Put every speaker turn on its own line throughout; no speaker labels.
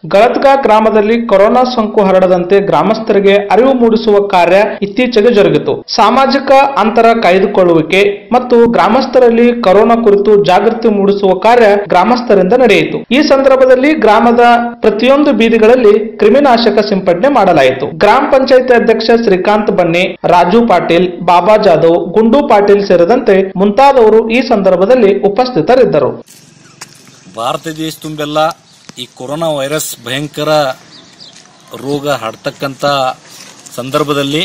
ಗಳತ್ಗಾ ಗ್ರಾಮದಲ್ಲಿ ಕೊರೋನಾ ಸೋಂಕು ಹರಡದಂತೆ ಗ್ರಾಮಸ್ಥರಿಗೆ ಅರಿವು ಮೂಡಿಸುವ ಕಾರ್ಯ ಇತ್ತೀಚೆಗೆ ಜರುಗಿತು ಸಾಮಾಜಿಕ ಅಂತರ ಕಾಯ್ದುಕೊಳ್ಳುವಿಕೆ ಮತ್ತು ಗ್ರಾಮಸ್ಥರಲ್ಲಿ ಕೊರೋನಾ ಕುರಿತು ಜಾಗೃತಿ ಮೂಡಿಸುವ ಕಾರ್ಯ ಗ್ರಾಮಸ್ಥರಿಂದ ನಡೆಯಿತು ಈ ಸಂದರ್ಭದಲ್ಲಿ ಗ್ರಾಮದ ಪ್ರತಿಯೊಂದು ಬೀದಿಗಳಲ್ಲಿ ಕ್ರಿಮಿನಾಶಕ ಸಿಂಪಡಣೆ ಮಾಡಲಾಯಿತು ಗ್ರಾಮ ಪಂಚಾಯತ್ ಅಧ್ಯಕ್ಷ ಶ್ರೀಕಾಂತ್ ಬನ್ನಿ ರಾಜು ಪಾಟೀಲ್ ಬಾಬಾ ಜಾಧವ್ ಗುಂಡು ಪಾಟೀಲ್ ಸೇರಿದಂತೆ ಮುಂತಾದವರು ಈ ಸಂದರ್ಭದಲ್ಲಿ ಉಪಸ್ಥಿತರಿದ್ದರು
ಭಾರತ ದೇಶ ತುಂಬೆಲ್ಲ ಈ ಕೊರೋನಾ ವೈರಸ್ ಭಯಂಕರ ರೋಗ ಹರಡ್ತಕ್ಕಂಥ ಸಂದರ್ಭದಲ್ಲಿ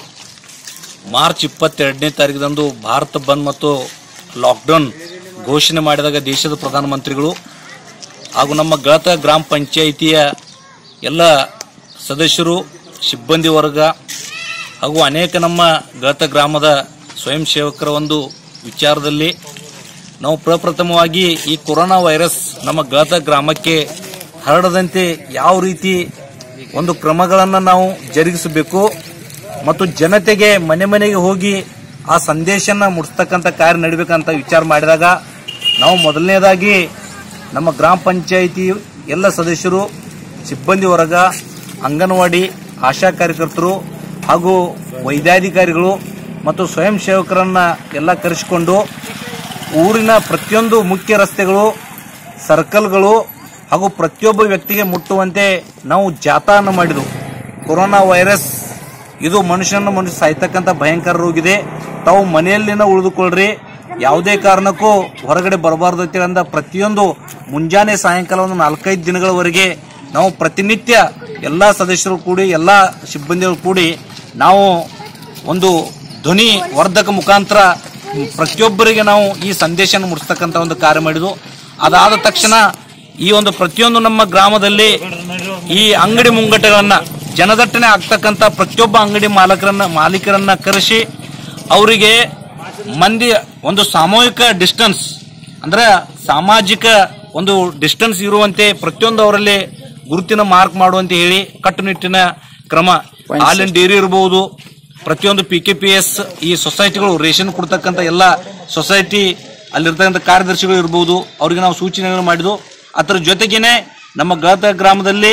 ಮಾರ್ಚ್ ಇಪ್ಪತ್ತೆರಡನೇ ತಾರೀಕಿದಂದು ಭಾರತ ಬಂದ್ ಮತ್ತು ಲಾಕ್ಡೌನ್ ಘೋಷಣೆ ಮಾಡಿದಾಗ ದೇಶದ ಪ್ರಧಾನಮಂತ್ರಿಗಳು ಹಾಗೂ ನಮ್ಮ ಗಳತ ಗ್ರಾಮ ಪಂಚಾಯಿತಿಯ ಎಲ್ಲ ಸದಸ್ಯರು ಸಿಬ್ಬಂದಿ ವರ್ಗ ಹಾಗೂ ಅನೇಕ ನಮ್ಮ ಗಳತ ಗ್ರಾಮದ ಸ್ವಯಂ ಸೇವಕರ ಒಂದು ವಿಚಾರದಲ್ಲಿ ನಾವು ಪ್ರಪ್ರಥಮವಾಗಿ ಈ ಕೊರೋನಾ ವೈರಸ್ ನಮ್ಮ ಗಳತ ಗ್ರಾಮಕ್ಕೆ ಹರಡದಂತೆ ಯಾವ ರೀತಿ ಒಂದು ಕ್ರಮಗಳನ್ನು ನಾವು ಜರುಗಿಸಬೇಕು ಮತ್ತು ಜನತೆಗೆ ಮನೆ ಮನೆಗೆ ಹೋಗಿ ಆ ಸಂದೇಶನ ಮುಡಿಸ್ತಕ್ಕಂಥ ಕಾರ್ಯ ನಡಿಬೇಕಂತ ವಿಚಾರ ಮಾಡಿದಾಗ ನಾವು ಮೊದಲನೇದಾಗಿ ನಮ್ಮ ಗ್ರಾಮ ಪಂಚಾಯಿತಿ ಎಲ್ಲ ಸದಸ್ಯರು ಸಿಬ್ಬಂದಿ ವರ್ಗ ಅಂಗನವಾಡಿ ಆಶಾ ಕಾರ್ಯಕರ್ತರು ಹಾಗೂ ವೈದ್ಯಾಧಿಕಾರಿಗಳು ಮತ್ತು ಸ್ವಯಂ ಸೇವಕರನ್ನ ಎಲ್ಲ ಕರೆಸಿಕೊಂಡು ಊರಿನ ಪ್ರತಿಯೊಂದು ಮುಖ್ಯ ರಸ್ತೆಗಳು ಸರ್ಕಲ್ಗಳು ಹಾಗೂ ಪ್ರತಿಯೊಬ್ಬ ವ್ಯಕ್ತಿಗೆ ಮುಟ್ಟುವಂತೆ ನಾವು ಜಾಥಾವನ್ನು ಮಾಡಿದೆವು ಕೊರೋನಾ ವೈರಸ್ ಇದು ಮನುಷ್ಯನ ಮನುಷ್ಯ ಸಾಯ್ತಕ್ಕಂಥ ಭಯಂಕರ ರೋಗ ಇದೆ ತಾವು ಮನೆಯಲ್ಲಿನ ಉಳಿದುಕೊಳ್ಳ್ರಿ ಯಾವುದೇ ಕಾರಣಕ್ಕೂ ಹೊರಗಡೆ ಬರಬಾರ್ದು ಅಂತೇಳಿ ಪ್ರತಿಯೊಂದು ಮುಂಜಾನೆ ಸಾಯಂಕಾಲ ಒಂದು ನಾಲ್ಕೈದು ದಿನಗಳವರೆಗೆ ನಾವು ಪ್ರತಿನಿತ್ಯ ಎಲ್ಲ ಸದಸ್ಯರು ಕೂಡಿ ಎಲ್ಲ ಸಿಬ್ಬಂದಿಗಳು ಕೂಡಿ ನಾವು ಒಂದು ಧ್ವನಿ ವರ್ಧಕ ಮುಖಾಂತರ ಪ್ರತಿಯೊಬ್ಬರಿಗೆ ನಾವು ಈ ಸಂದೇಶನ ಮುಡಿಸ್ತಕ್ಕಂಥ ಒಂದು ಕಾರ್ಯ ಮಾಡಿದ್ವು ಅದಾದ ತಕ್ಷಣ ಈ ಒಂದು ಪ್ರತಿಯೊಂದು ನಮ್ಮ ಗ್ರಾಮದಲ್ಲಿ ಈ ಅಂಗಡಿ ಮುಂಗಟ್ಟುಗಳನ್ನ ಜನದಟ್ಟಣೆ ಆಗ್ತಕ್ಕಂಥ ಪ್ರತಿಯೊಬ್ಬ ಅಂಗಡಿ ಮಾಲಕರನ್ನ ಮಾಲೀಕರನ್ನ ಕರೆಸಿ ಅವರಿಗೆ ಮಂದಿ ಒಂದು ಸಾಮೂಹಿಕ ಡಿಸ್ಟೆನ್ಸ್ ಅಂದ್ರೆ ಸಾಮಾಜಿಕ ಒಂದು ಡಿಸ್ಟೆನ್ಸ್ ಇರುವಂತೆ ಪ್ರತಿಯೊಂದು ಅವರಲ್ಲಿ ಗುರುತಿನ ಮಾರ್ಕ್ ಮಾಡುವಂತೆ ಹೇಳಿ ಕಟ್ಟುನಿಟ್ಟಿನ ಕ್ರಮ ಹಾಲಿನ ಡೇರಿ ಇರಬಹುದು ಪ್ರತಿಯೊಂದು ಪಿ ಕೆ ಪಿ ಎಸ್ ಈ ಸೊಸೈಟಿಗಳು ರೇಷನ್ ಕೊಡ್ತಕ್ಕಂಥ ಎಲ್ಲ ಸೊಸೈಟಿ ಅಲ್ಲಿರ್ತಕ್ಕಂಥ ಕಾರ್ಯದರ್ಶಿಗಳು ಇರಬಹುದು ಅವರಿಗೆ ನಾವು ಸೂಚನೆಗಳು ಮಾಡಿದ್ವು ಅದರ ಜೊತೆಗೇನೆ ನಮ್ಮ ಗಳತ ಗ್ರಾಮದಲ್ಲಿ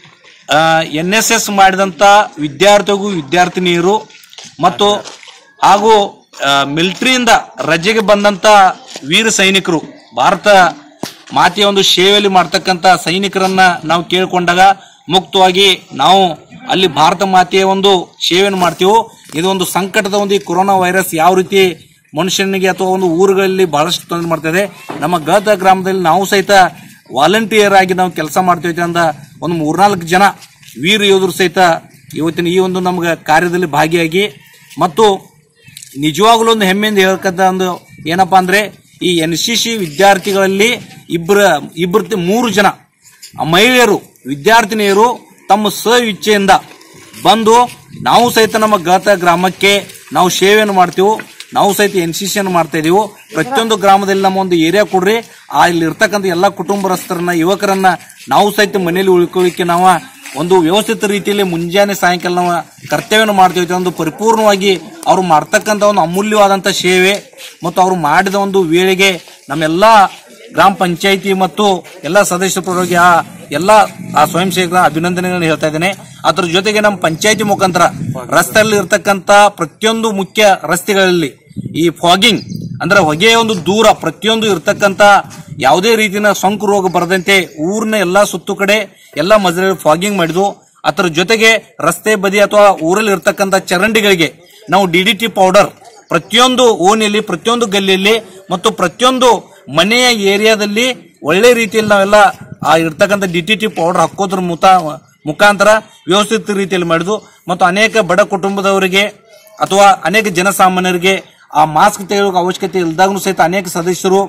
ಎನ್ ಎಸ್ ಎಸ್ ಮಾಡಿದಂಥ ವಿದ್ಯಾರ್ಥಿಗೂ ವಿದ್ಯಾರ್ಥಿನಿಯರು ಮತ್ತು ಹಾಗೂ ಮಿಲಿಟರಿಯಿಂದ ರಜೆಗೆ ಬಂದಂತ ವೀರ ಸೈನಿಕರು ಭಾರತ ಮಾತೆಯ ಒಂದು ಸೇವೆಯಲ್ಲಿ ಮಾಡ್ತಕ್ಕಂಥ ಸೈನಿಕರನ್ನ ನಾವು ಕೇಳಿಕೊಂಡಾಗ ಮುಕ್ತವಾಗಿ ನಾವು ಅಲ್ಲಿ ಭಾರತ ಮಾತೆಯ ಒಂದು ಸೇವೆಯನ್ನು ಮಾಡ್ತೀವೋ ಇದು ಒಂದು ಸಂಕಟದ ಒಂದು ಈ ಕೊರೋನಾ ವೈರಸ್ ಯಾವ ರೀತಿ ಮನುಷ್ಯನಿಗೆ ಅಥವಾ ಒಂದು ಊರುಗಳಲ್ಲಿ ಬಹಳಷ್ಟು ತೊಂದರೆ ಮಾಡ್ತದೆ ನಮ್ಮ ಗದ ಗ್ರಾಮದಲ್ಲಿ ನಾವು ಸಹಿತ ವಾಲಂಟಿಯರ್ ಆಗಿ ನಾವು ಕೆಲಸ ಮಾಡ್ತೀವಿ ಅಂದ ಒಂದು ಮೂರ್ನಾಲ್ಕು ಜನ ವೀರ ಯೋಧರು ಸಹಿತ ಇವತ್ತಿನ ಈ ಒಂದು ನಮ್ಗೆ ಕಾರ್ಯದಲ್ಲಿ ಭಾಗಿಯಾಗಿ ಮತ್ತು ನಿಜವಾಗ್ಲೂ ಒಂದು ಹೆಮ್ಮೆಯಿಂದ ಹೇಳ್ಕಂತ ಒಂದು ಏನಪ್ಪಾ ಅಂದ್ರೆ ಈ ಎನ್ ಸಿ ಸಿ ವಿದ್ಯಾರ್ಥಿಗಳಲ್ಲಿ ಇಬ್ಬರ ಇಬ್ಬರು ಮೂರು ಜನ ಆ ಮಹಿಳೆಯರು ವಿದ್ಯಾರ್ಥಿನಿಯರು ತಮ್ಮ ಸ ಇಚ್ಛೆಯಿಂದ ಬಂದು ನಾವು ಸಹಿತ ನಮ್ಮ ಗತ ಗ್ರಾಮಕ್ಕೆ ನಾವು ಸೇವೆಯನ್ನು ಮಾಡ್ತೀವಿ ನಾವು ಸಹಿತ ಎನ್ ಸಿ ಸಿಯನ್ನು ಮಾಡ್ತಾ ಇದೀವಿ ಪ್ರತಿಯೊಂದು ಗ್ರಾಮದಲ್ಲಿ ನಮ್ಮ ಒಂದು ಏರಿಯಾ ಕೊಡ್ರಿ ಆ ಇಲ್ಲಿ ಇರ್ತಕ್ಕಂಥ ಎಲ್ಲ ಕುಟುಂಬಸ್ಥರನ್ನ ಯುವಕರನ್ನ ನಾವು ಸಹಿತ ಮನೆಯಲ್ಲಿ ಉಳ್ಕೊಳ್ಳಿಕ್ಕೆ ನಾವು ಒಂದು ವ್ಯವಸ್ಥಿತ ರೀತಿಯಲ್ಲಿ ಮುಂಜಾನೆ ಸಾಯಂಕಾಲ ನಾವು ಕರ್ತವ್ಯವನ್ನು ಮಾಡ್ತೀವಿ ಒಂದು ಪರಿಪೂರ್ಣವಾಗಿ ಅವರು ಮಾಡ್ತಕ್ಕಂಥ ಒಂದು ಅಮೂಲ್ಯವಾದಂಥ ಸೇವೆ ಮತ್ತು ಅವರು ಮಾಡಿದ ಒಂದು ವೇಳೆಗೆ ನಮ್ಮೆಲ್ಲ ಗ್ರಾಮ ಪಂಚಾಯಿತಿ ಮತ್ತು ಎಲ್ಲ ಸದಸ್ಯರ ಪರವಾಗಿ ಆ ಎಲ್ಲ ಆ ಸ್ವಯಂ ಸೇವಕರ ಅಭಿನಂದನೆಗಳನ್ನು ಹೇಳ್ತಾ ಇದ್ದೇನೆ ಅದ್ರ ಜೊತೆಗೆ ನಮ್ಮ ಪಂಚಾಯಿತಿ ಮುಖಾಂತರ ರಸ್ತೆಯಲ್ಲಿ ಇರ್ತಕ್ಕಂಥ ಪ್ರತಿಯೊಂದು ಮುಖ್ಯ ರಸ್ತೆಗಳಲ್ಲಿ ಈ ಫಾಗಿಂಗ್ ಅಂದ್ರೆ ಹೊಗೆಯ ಒಂದು ದೂರ ಪ್ರತಿಯೊಂದು ಇರ್ತಕ್ಕಂಥ ಯಾವುದೇ ರೀತಿಯ ಸೋಂಕು ರೋಗ ಬರದಂತೆ ಊರಿನ ಎಲ್ಲಾ ಸುತ್ತು ಕಡೆ ಎಲ್ಲ ಮಜಲಲ್ಲಿ ಫಾಗಿಂಗ್ ಮಾಡಿದ್ವು ಅದರ ಜೊತೆಗೆ ರಸ್ತೆ ಬದಿ ಅಥವಾ ಊರಲ್ಲಿ ಇರ್ತಕ್ಕಂಥ ಚರಂಡಿಗಳಿಗೆ ನಾವು ಡಿ ಡಿ ಟಿ ಪೌಡರ್ ಪ್ರತಿಯೊಂದು ಓಣಿಯಲ್ಲಿ ಪ್ರತಿಯೊಂದು ಗಲ್ಲಿಯಲ್ಲಿ ಮತ್ತು ಪ್ರತಿಯೊಂದು ಮನೆಯ ಏರಿಯಾದಲ್ಲಿ ಒಳ್ಳೆ ರೀತಿಯಲ್ಲಿ ನಾವೆಲ್ಲ ಆ ಇರ್ತಕ್ಕಂಥ ಡಿ ಟಿ ಟಿ ಪೌಡರ್ ಹಾಕೋದ್ರ ಮುತ ಮುಖಾಂತರ ವ್ಯವಸ್ಥಿತ ರೀತಿಯಲ್ಲಿ ಮಾಡಿದ್ವು ಮತ್ತು ಅನೇಕ ಬಡ ಕುಟುಂಬದವರಿಗೆ ಅಥವಾ ಅನೇಕ ಜನಸಾಮಾನ್ಯರಿಗೆ ಆ ಮಾಸ್ಕ್ ತೆಗೆಯೋಕೆ ಅವಶ್ಯಕತೆ ಇಲ್ದಾಗೂ ಸಹಿತ ಅನೇಕ ಸದಸ್ಯರು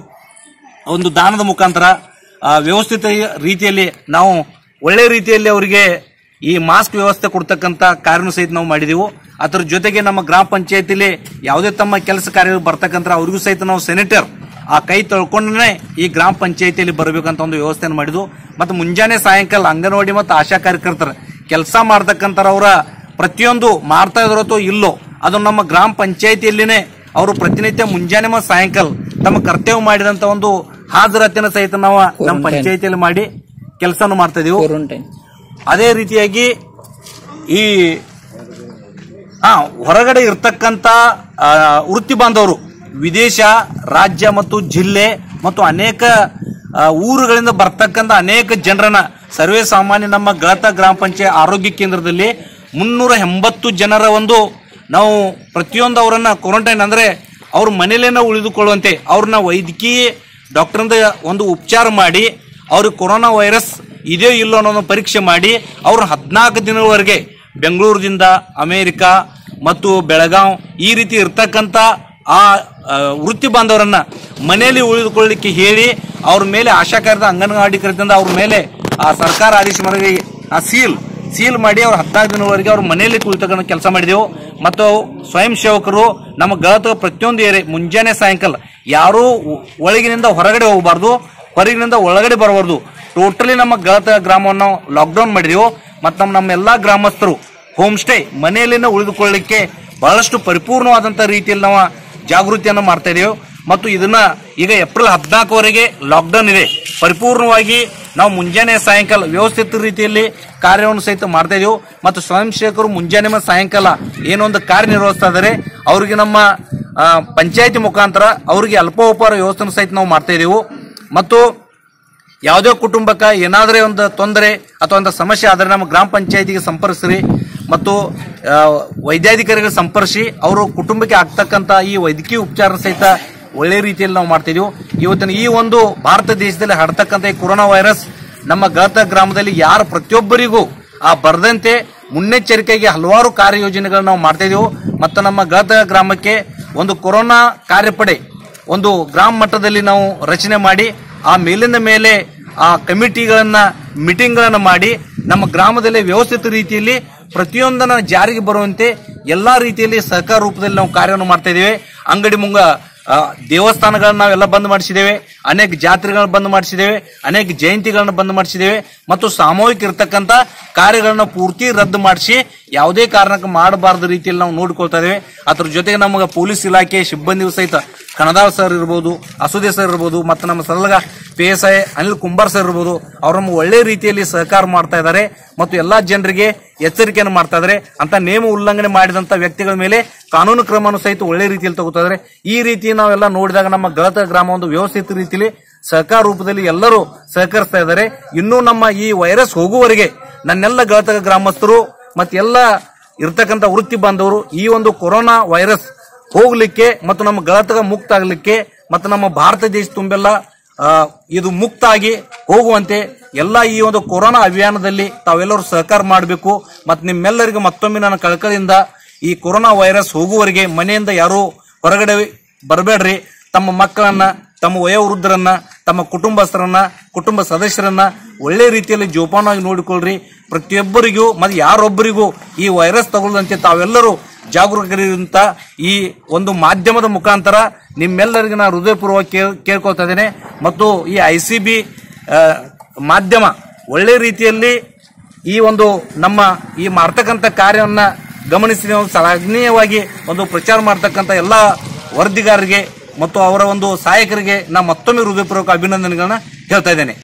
ಒಂದು ದಾನದ ಮುಖಾಂತರ ಆ, ವ್ಯವಸ್ಥಿತ ರೀತಿಯಲ್ಲಿ ನಾವು ಒಳ್ಳೆ ರೀತಿಯಲ್ಲಿ ಅವರಿಗೆ ಈ ಮಾಸ್ಕ್ ವ್ಯವಸ್ಥೆ ಕೊಡ್ತಕ್ಕಂತ ಕಾರ್ಯನೂ ಸಹಿತ ನಾವು ಮಾಡಿದೆವು ಅದರ ಜೊತೆಗೆ ನಮ್ಮ ಗ್ರಾಮ ಪಂಚಾಯತಿಲಿ ಯಾವುದೇ ತಮ್ಮ ಕೆಲಸ ಕಾರ್ಯ ಬರ್ತಕ್ಕಂಥ ಅವ್ರಿಗೂ ಸಹಿತ ನಾವು ಸೆನೆಟರ್ ಆ ಕೈ ತೊಳ್ಕೊಂಡೇ ಈ ಗ್ರಾಮ ಪಂಚಾಯತಿಯಲ್ಲಿ ಬರಬೇಕಂತ ಒಂದು ವ್ಯವಸ್ಥೆಯನ್ನು ಮಾಡಿದ್ವು ಮತ್ತು ಮುಂಜಾನೆ ಸಾಯಂಕಾಲ ಅಂಗನವಾಡಿ ಮತ್ತು ಆಶಾ ಕಾರ್ಯಕರ್ತರ ಕೆಲಸ ಮಾಡ್ತಕ್ಕಂಥವ್ರ ಪ್ರತಿಯೊಂದು ಮಾಡ್ತಾ ಇದ್ರೋ ಅಥವಾ ಇಲ್ಲೋ ಅದು ನಮ್ಮ ಗ್ರಾಮ ಪಂಚಾಯತಿಯಲ್ಲಿನೇ ಅವರು ಪ್ರತಿನಿತ್ಯ ಮುಂಜಾನೆ ಮತ್ತು ಸಾಯಂಕಾಲ ತಮ್ಮ ಕರ್ತವ್ಯ ಮಾಡಿದಂತ ಒಂದು ಹಾಜರಾತಿನ ಸಹಿತ ನಾವು ನಮ್ಮ ಪಂಚಾಯತಿಯಲ್ಲಿ ಮಾಡಿ ಕೆಲಸವನ್ನು ಮಾಡ್ತಾ ಇದೀವಿ
ಕ್ವಾರಂಟೈನ್
ಅದೇ ರೀತಿಯಾಗಿ ಈ ಆ ಹೊರಗಡೆ ಇರ್ತಕ್ಕಂಥ ಆ, ವೃತ್ತಿ ಬಾಂಧವರು ವಿದೇಶ ರಾಜ್ಯ ಮತ್ತು ಜಿಲ್ಲೆ ಮತ್ತು ಅನೇಕ ಆ, ಊರುಗಳಿಂದ ಬರ್ತಕ್ಕಂಥ ಅನೇಕ ಜನರನ್ನ ಸರ್ವೇ ಸಾಮಾನ್ಯ ನಮ್ಮ ಗಳತ ಗ್ರಾಮ ಪಂಚಾಯತ್ ಆರೋಗ್ಯ ಕೇಂದ್ರದಲ್ಲಿ ಮುನ್ನೂರ ಎಂಬತ್ತು ಜನರ ಒಂದು ನಾವು ಪ್ರತಿಯೊಂದು ಅವರನ್ನ ಕ್ವಾರಂಟೈನ್ ಅಂದ್ರೆ ಅವ್ರ ಮನೇಲೇನ ಉಳಿದುಕೊಳ್ಳುವಂತೆ ಅವ್ರನ್ನ ವೈದ್ಯಕೀಯ ಡಾಕ್ಟರಿಂದ ಒಂದು ಉಪಚಾರ ಮಾಡಿ ಅವ್ರಿಗೆ ಕೊರೋನಾ ವೈರಸ್ ಇದೆಯೋ ಇಲ್ಲೋ ಅನ್ನೋದನ್ನ ಪರೀಕ್ಷೆ ಮಾಡಿ ಅವ್ರ ಹದಿನಾಲ್ಕು ದಿನಗಳವರೆಗೆ ಬೆಂಗಳೂರಿನಿಂದ ಅಮೇರಿಕ ಮತ್ತು ಬೆಳಗಾವ್ ಈ ರೀತಿ ಇರ್ತಕ್ಕಂಥ ಆ ಆ, ವೃತ್ತಿ ಬಾಂಧವರನ್ನ ಮನೆಯಲ್ಲಿ ಉಳಿದುಕೊಳ್ಳಲಿಕ್ಕೆ ಹೇಳಿ ಅವ್ರ ಮೇಲೆ ಆಶಾ ಕಾರ್ಯದ ಅಂಗನವಾಡಿ ಕರೆದಿಂದ ಅವ್ರ ಮೇಲೆ ಆ ಸರ್ಕಾರ ಆದೇಶ ಮಾಡಿ ಆ ಸೀಲ್ ಸೀಲ್ ಮಾಡಿ ಅವ್ರ ಹದಿನಾಲ್ಕು ದಿನವರೆಗೆ ಅವ್ರ ಮನೆಯಲ್ಲಿ ಕುಳಿತಕ್ಕಂಥ ಕೆಲಸ ಮಾಡಿದೆವು ಮತ್ತು ಸ್ವಯಂ ಸೇವಕರು ನಮ್ಮ ಗಳತ ಪ್ರತಿಯೊಂದು ಏರಿ ಮುಂಜಾನೆ ಸಾಯಂಕಾಲ ಯಾರೂ ಒ- ಒಳಗಿನಿಂದ ಹೊರಗಡೆ ಹೋಗಬಾರ್ದು ಹೊರಗಿನಿಂದ ಒಳಗಡೆ ಬರಬಾರ್ದು ಟೋಟಲಿ ನಮ್ಮ ಗಳತ ಗ್ರಾಮವನ್ನು ಲಾಕ್ಡೌನ್ ಮಾಡಿದೆವು ಮತ್ತು ನಮ್ಮ ನಮ್ಮ ಎಲ್ಲಾ ಗ್ರಾಮಸ್ಥರು ಹೋಮ್ ಸ್ಟೇ ಮನೆಯಲ್ಲಿನೇ ಉಳಿದುಕೊಳ್ಳಲಿಕ್ಕೆ ಬಹಳಷ್ಟು ಪರಿಪೂರ್ಣವಾದಂಥ ರೀತಿಯಲ್ಲಿ ನಾವು ಜಾಗೃತಿಯನ್ನು ಮಾಡ್ತಾ ಇದೆವು ಮತ್ತು ಇದನ್ನ ಈಗ ಏಪ್ರಿಲ್ ಹದಿನಾಲ್ಕವರೆಗೆ ಲಾಕ್ಡೌನ್ ಇದೆ ಪರಿಪೂರ್ಣವಾಗಿ ನಾವು ಮುಂಜಾನೆ ಸಾಯಂಕಾಲ ವ್ಯವಸ್ಥಿತ ರೀತಿಯಲ್ಲಿ ಕಾರ್ಯವನ್ನು ಸಹಿತ ಮಾಡ್ತಾ ಇದೆವು ಮತ್ತು ಸ್ವಯಂ ಸೇವಕರು ಮುಂಜಾನೆ ಮತ್ತು ಸಾಯಂಕಾಲ ಏನೊಂದು ಕಾರ್ಯನಿರ್ವಹಿಸ್ತಾ ಇದ್ದಾರೆ ಅವರಿಗೆ ನಮ್ಮ ಆ, ಪಂಚಾಯತಿ ಮುಖಾಂತರ ಅವರಿಗೆ ಅಲ್ಪೋಪಹಾರ ವ್ಯವಸ್ಥೆಯನ್ನು ಸಹಿತ ನಾವು ಮಾಡ್ತಾ ಇದೆವು ಮತ್ತು ಯಾವುದೇ ಕುಟುಂಬಕ್ಕೆ ಏನಾದರೆ ಒಂದು ತೊಂದರೆ ಅಥವಾ ಒಂದು ಸಮಸ್ಯೆ ಆದರೆ ನಮ್ಮ ಗ್ರಾಮ ಪಂಚಾಯತಿಗೆ ಸಂಪರ್ಕಿಸ್ರಿ ಮತ್ತು ಆ, ವೈದ್ಯಾಧಿಕಾರಿಗಳಿಗೆ ಸಂಪರ್ಕಿಸಿ ಅವರು ಕುಟುಂಬಕ್ಕೆ ಆಗ್ತಕ್ಕಂಥ ಈ ವೈದ್ಯಕೀಯ ಉಪಚಾರ ಸಹಿತ ಒಳ್ಳೆ ರೀತಿಯಲ್ಲಿ ನಾವು ಮಾಡ್ತಿದೀವಿ ಇವತ್ತಿನ ಈ ಒಂದು ಭಾರತ ದೇಶದಲ್ಲಿ ಹರಡ್ತಕ್ಕಂಥ ಈ ಕೊರೋನಾ ವೈರಸ್ ನಮ್ಮ ಗಾತ ಗ್ರಾಮದಲ್ಲಿ ಯಾರು ಪ್ರತಿಯೊಬ್ಬರಿಗೂ ಆ ಬರದಂತೆ ಮುನ್ನೆಚ್ಚರಿಕೆಗೆ ಹಲವಾರು ಕಾರ್ಯಯೋಜನೆಗಳನ್ನು ನಾವು ಮಾಡ್ತಾ ಇದೀವಿ ಮತ್ತು ನಮ್ಮ ಗಾತ ಗ್ರಾಮಕ್ಕೆ ಒಂದು ಕೊರೋನಾ ಕಾರ್ಯಪಡೆ ಒಂದು ಗ್ರಾಮ ಮಟ್ಟದಲ್ಲಿ ನಾವು ರಚನೆ ಮಾಡಿ ಆ ಮೇಲಿಂದ ಮೇಲೆ ಆ ಕಮಿಟಿಗಳನ್ನ ಮೀಟಿಂಗ್ಗಳನ್ನ ಮಾಡಿ ನಮ್ಮ ಗ್ರಾಮದಲ್ಲಿ ವ್ಯವಸ್ಥಿತ ರೀತಿಯಲ್ಲಿ ಪ್ರತಿಯೊಂದನ್ನ ಜಾರಿಗೆ ಬರುವಂತೆ ಎಲ್ಲಾ ರೀತಿಯಲ್ಲಿ ಸಹಕಾರ ರೂಪದಲ್ಲಿ ನಾವು ಕಾರ್ಯವನ್ನು ಮಾಡ್ತಾ ಇದ್ದೇವೆ ಅಂಗಡಿ ಮುಂಗ ಆ, ದೇವಸ್ಥಾನಗಳನ್ನ ನಾವೆಲ್ಲ ಬಂದ್ ಮಾಡಿಸಿದ್ದೇವೆ ಅನೇಕ ಜಾತ್ರೆಗಳನ್ನ ಬಂದ್ ಮಾಡಿಸಿದ್ದೇವೆ ಅನೇಕ ಜಯಂತಿಗಳನ್ನ ಬಂದ್ ಮಾಡಿಸಿದ್ದೇವೆ ಮತ್ತು ಸಾಮೂಹಿಕ ಇರತಕ್ಕಂತ ಕಾರ್ಯಗಳನ್ನ ಪೂರ್ತಿ ರದ್ದು ಮಾಡಿಸಿ ಯಾವುದೇ ಕಾರಣಕ್ಕೆ ಮಾಡಬಾರದು ರೀತಿಯಲ್ಲಿ ನಾವು ನೋಡ್ಕೊಳ್ತಾ ಇದ್ದೇವೆ ಅದ್ರ ಜೊತೆಗೆ ನಮಗೆ ಪೊಲೀಸ್ ಇಲಾಖೆ ಸಿಬ್ಬಂದಿಗಳು ಸಹಿತ ಕಣದಾಳ್ ಸರ್ ಇರ್ಬೋದು ಅಸುದೇ ಸರ್ ಇರ್ಬೋದು ಮತ್ತು ನಮ್ಮ ಸಲಗ P S I Anil Kumbar sir ಇರ್ಬೋದು ಅವ್ರು ನಮ್ಗೆ ಒಳ್ಳೆ ರೀತಿಯಲ್ಲಿ ಸಹಕಾರ ಮಾಡ್ತಾ ಇದ್ದಾರೆ ಮತ್ತು ಎಲ್ಲಾ ಜನರಿಗೆ ಎಚ್ಚರಿಕೆಯನ್ನು ಮಾಡ್ತಾ ಇದ್ದಾರೆ ಅಂತ ನೇಮ ಉಲ್ಲಂಘನೆ ಮಾಡಿದಂತ ವ್ಯಕ್ತಿಗಳ ಮೇಲೆ ಕಾನೂನು ಕ್ರಮವನ್ನು ಸಹಿತ ಒಳ್ಳೆ ರೀತಿಯಲ್ಲಿ ತಗೋತಾ ಇದ್ದಾರೆ ಈ ರೀತಿ ನಾವೆಲ್ಲ ನೋಡಿದಾಗ ನಮ್ಮ ಗಳತ ಗ್ರಾಮ ಒಂದು ವ್ಯವಸ್ಥಿತ ರೀತಿಯಲ್ಲಿ ಸಹಕಾರ ರೂಪದಲ್ಲಿ ಎಲ್ಲರೂ ಸಹಕರಿಸ್ತಾ ಇದ್ದಾರೆ ಇನ್ನೂ ನಮ್ಮ ಈ ವೈರಸ್ ಹೋಗುವವರೆಗೆ ನನ್ನೆಲ್ಲ ಗಳತ ಗ್ರಾಮಸ್ಥರು ಮತ್ತೆ ಎಲ್ಲ ಇರ್ತಕ್ಕಂಥ ವೃತ್ತಿ ಬಾಂಧವರು ಈ ಒಂದು ಕೊರೋನಾ ವೈರಸ್ ಹೋಗ್ಲಿಕ್ಕೆ ಮತ್ತು ನಮ್ಮ ಗಳತಗ ಮುಕ್ತ ಆಗ್ಲಿಕ್ಕೆ ಮತ್ತು ನಮ್ಮ ಭಾರತ ದೇಶ ತುಂಬೆಲ್ಲ ಆ, ಇದು ಮುಕ್ತ ಆಗಿ ಹೋಗುವಂತೆ ಎಲ್ಲ ಈ ಒಂದು ಕೊರೋನಾ ಅಭಿಯಾನದಲ್ಲಿ ತಾವೆಲ್ಲರೂ ಸಹಕಾರ ಮಾಡಬೇಕು ಮತ್ತು ನಿಮ್ಮೆಲ್ಲರಿಗೂ ಮತ್ತೊಮ್ಮೆ ನನ್ನ ಕಳಕಳಿಯಿಂದ ಈ ಕೊರೋನಾ ವೈರಸ್ ಹೋಗುವವರೆಗೆ ಮನೆಯಿಂದ ಯಾರೂ ಹೊರಗಡೆ ಬರಬೇಡ್ರಿ ತಮ್ಮ ಮಕ್ಕಳನ್ನ ತಮ್ಮ ವಯೋವೃದ್ಧರನ್ನ ತಮ್ಮ ಕುಟುಂಬಸ್ಥರನ್ನ ಕುಟುಂಬ ಸದಸ್ಯರನ್ನ ಒಳ್ಳೆ ರೀತಿಯಲ್ಲಿ ಜೋಪಾನವಾಗಿ ನೋಡಿಕೊಳ್ಳ್ರಿ ಪ್ರತಿಯೊಬ್ಬರಿಗೂ ಮತ್ತು ಯಾರೊಬ್ಬರಿಗೂ ಈ ವೈರಸ್ ತಗೊಳ್ಳದಂತೆ ತಾವೆಲ್ಲರೂ ಜಾಗರೂಕರಿರುವಂತ ಈ ಒಂದು ಮಾಧ್ಯಮದ ಮುಖಾಂತರ ನಿಮ್ಮೆಲ್ಲರಿಗೂ ನಾನು ಹೃದಯಪೂರ್ವಕ ಕೇಳ್ ಕೇಳ್ಕೊಳ್ತಾ ಇದ್ದೇನೆ ಮತ್ತು ಈ ಐ ಸಿ ಬಿ ಮಾಧ್ಯಮ ಒಳ್ಳೆ ರೀತಿಯಲ್ಲಿ ಈ ಒಂದು ನಮ್ಮ ಈ ಮಾಡ್ತಕ್ಕಂಥ ಕಾರ್ಯವನ್ನ ಗಮನಿಸಿ ನಾವು ಶ್ಲಾಘನೀಯವಾಗಿ ಒಂದು ಪ್ರಚಾರ ಮಾಡ್ತಕ್ಕಂಥ ಎಲ್ಲ ವರದಿಗಾರರಿಗೆ ಮತ್ತು ಅವರ ಒಂದು ಸಹಾಯಕರಿಗೆ ನಾ ಮತ್ತೊಮ್ಮೆ ಹೃದಯಪೂರ್ವಕ ಅಭಿನಂದನೆಗಳನ್ನ ಹೇಳ್ತಾ ಇದ್ದೇನೆ